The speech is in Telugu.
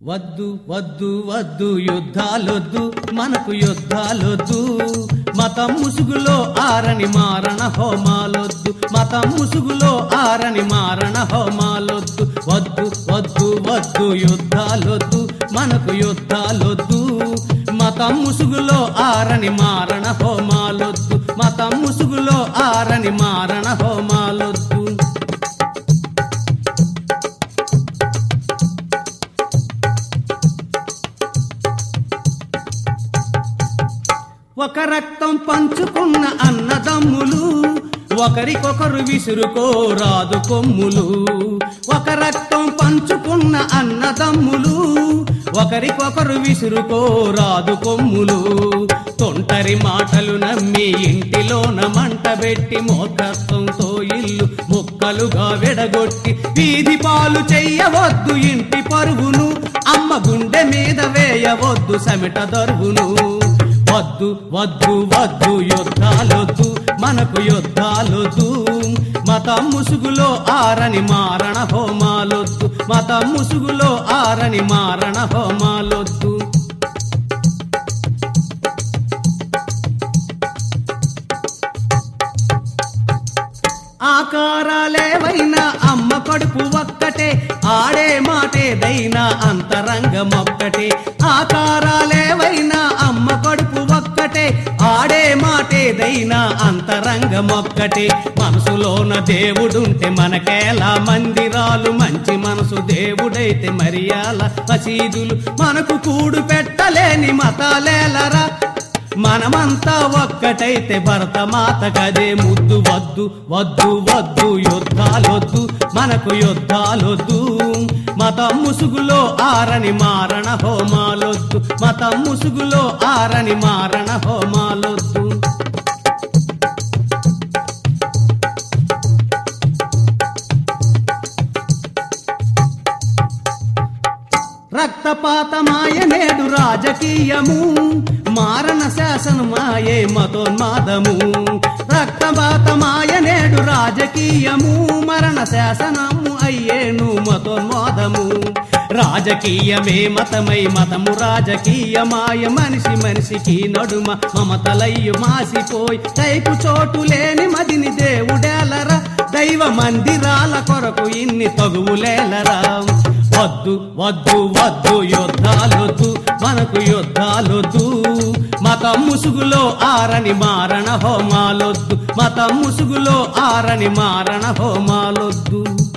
వద్దు వద్దు వద్దు యుద్ధాలొద్దు మనకు యుద్ధాలొద్దు మతం ముసుగులో ఆరని మారణ హోమాలొద్దు మతం ముసుగులో ఆరని మారణ హోమాలొద్దు వద్దు వద్దు వద్దు యుద్ధాలొద్దు మనకు యుద్ధాలొద్దు మతం ముసుగులో ఆరని మారణ హోమాలొద్దు మతం ముసుగులో ఆరని మారణ హోమాలొద్దు ఒక రక్తం పంచుకున్న అన్నదమ్ములు ఒకరికొకరు విసురుకోరాదు కొమ్ములు ఒక రక్తం పంచుకున్న అన్నదమ్ములు ఒకరికొకరు విసురుకోరాదు కొమ్ములు తొంటరి మాటలు నమ్మి ఇంటిలోన మంట పెట్టి మోకత్వంతో ఇల్లు ముక్కలుగా విడగొట్టి వీధి పాలు చెయ్యవద్దు ఇంటి పరువును అమ్మ గుండె మీద వేయవద్దు సమిట దరువును వద్దు వద్దు వద్దు యుద్ధాలొద్దు మనకు యుద్ధాలొద్దు మతం ముసుగులో ఆరని మారణ హోమాలొద్దు మతం ముసుగులో ఆరని మారణ హోమాలొద్దు ఆకారాలేవైనా అమ్మ కడుపు ఒక్కటే ఆడే మాటేదైనా అంతరంగమొక్కటే ఆకారాలేవైనా అమ్మ కడుపు ఒక్కటే ఆడే మాటేదైనా అంతరంగమొక్కటే మనసులోన దేవుడుంటే మనకేలా మందిరాలు మంచి మనసు దేవుడైతే మరియాల మసీదులు మనకు కూడు పెట్టలేని మతాలేలరా మనమంతా ఒక్కటైతే భరత మాత కదే ముద్దు వద్దు వద్దు వద్దు యుద్ధాలొద్దు మనకు యుద్ధాలొద్దు మతం ముసుగులో ఆరని మారణ హోమాలొద్దు మతం ముసుగులో ఆరని మారణ హోమాలొద్దు రక్తపాతమాయ నేడు రాజకీయము మారణ శాసనమాయే మతోన్మాదము రక్తపాతమాయ నేడు రాజకీయము మరణ శాసనము అయ్యేను మతోన్మాదము రాజకీయమే మతమై మతము రాజకీయమాయ మనిషి మనిషికి నడుమ మమతలయ్యు మాసిపోయి కైపు చోటు లేని మదిని దేవుడేలరా దైవ మందిరాల కొరకు ఇన్ని తగువులేలరా వద్దు వద్దు వద్దు యుద్ధాలొద్దు మనకు యుద్ధాలొద్దు మతం ముసుగులో ఆరని మారణ హోమాలొద్దు మతం ముసుగులో ఆరని మారణ హోమాలొద్దు